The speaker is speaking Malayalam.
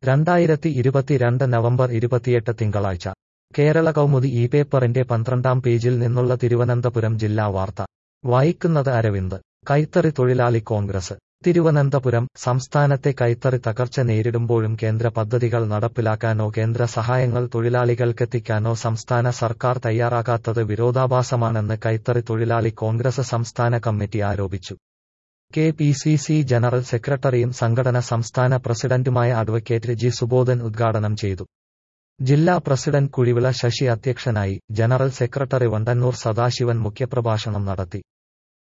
രണ്ടായിരത്തി ഇരുപത്തിരണ്ട് നവംബർ ഇരുപത്തിയെട്ട് തിങ്കളാഴ്ച കേരള കൗമുദി ഈ പേപ്പറിന്റെ പന്ത്രണ്ടാം പേജിൽ നിന്നുള്ള തിരുവനന്തപുരം ജില്ലാ വാർത്ത വായിക്കുന്നത് അരവിന്ദ് കൈത്തറി തൊഴിലാളി കോൺഗ്രസ് തിരുവനന്തപുരം സംസ്ഥാനത്തെ കൈത്തറി തകർച്ച നേരിടുമ്പോഴും കേന്ദ്ര പദ്ധതികൾ നടപ്പിലാക്കാനോ കേന്ദ്ര സഹായങ്ങൾ തൊഴിലാളികൾക്കെത്തിക്കാനോ സംസ്ഥാന സർക്കാർ തയ്യാറാകാത്തത് വിരോധാഭാസമാണെന്ന് കൈത്തറി തൊഴിലാളി കോൺഗ്രസ് സംസ്ഥാന കമ്മിറ്റി ആരോപിച്ചു K P C C general സെക്രട്ടറിയും സംഘടന സംസ്ഥാന പ്രസിഡന്റുമായ അഡ്വക്കേറ്റ് ജി സുബോധൻ ഉദ്ഘാടനം ചെയ്തു ജില്ലാ പ്രസിഡന്റ് കുഴിവിള ശശി അധ്യക്ഷനായി ജനറൽ സെക്രട്ടറി വണ്ടന്നൂർ സദാശിവൻ മുഖ്യപ്രഭാഷണം നടത്തി